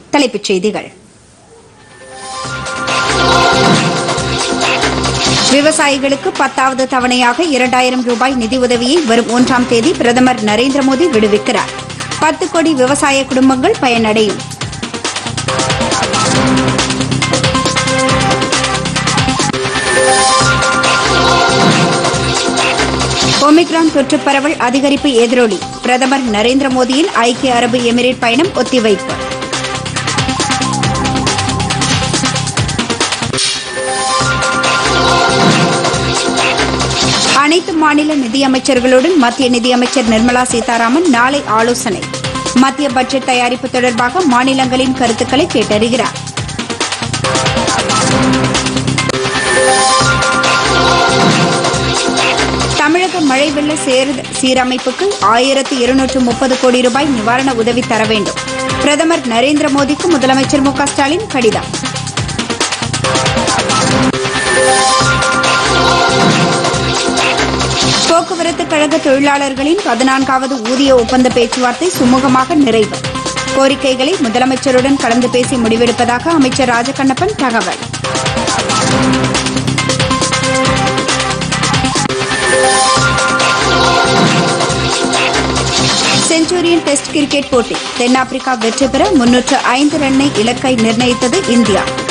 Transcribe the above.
தலைப்புச் செய்திகள் விவசாயிகளுக்கு பத்தாவது தவணையாக இரண்டாயிரம் ரூபாய் நிதியுதவியை வரும் ஒன்றாம் தேதி பிரதமர் நரேந்திர மோடி விடுவிக்கிறார் பத்து கோடி விவசாய குடும்பங்கள் பயனடையும் ஒமிக்ரான் தொற்று பரவல் அதிகரிப்பு எதிரொலி பிரதமர் நரேந்திர மோடியின் ஐக்கிய அரபு எமிரேட் பயணம் ஒத்திவைப்பு அனைத்து மாநில நிதியமைச்சர்களுடன் மத்திய நிதியமைச்சர் நிர்மலா சீதாராமன் நாளை ஆலோசனை மத்திய பட்ஜெட் தயாரிப்பு தொடர்பாக மாநிலங்களின் கருத்துக்களை கேட்டறிகிறார் தமிழக மழை வெள்ள சேத சீரமைப்புக்கு ஆயிரத்து இருநூற்று முப்பது கோடி ரூபாய் நிவாரண உதவி தர வேண்டும் பிரதமர் நரேந்திர மோடிக்கு முதலமைச்சர் மு க ஸ்டாலின் கடிதம் போக்குவரத்து கழக தொழிலாளர்களின் பதினான்காவது ஊதிய ஒப்பந்த பேச்சுவார்த்தை சுமூகமாக நிறைவு கோரிக்கைகளை முதலமைச்சருடன் கலந்து பேசி முடிவெடுப்பதாக அமைச்சர் ராஜகண்ணப்பன் தகவல் செஞ்சுரியன் டெஸ்ட் கிரிக்கெட் போட்டி தென்னாப்பிரிக்கா வெற்றி பெற முன்னூற்று ஐந்து ரன்னை இலக்கை நிர்ணயித்தது இந்தியா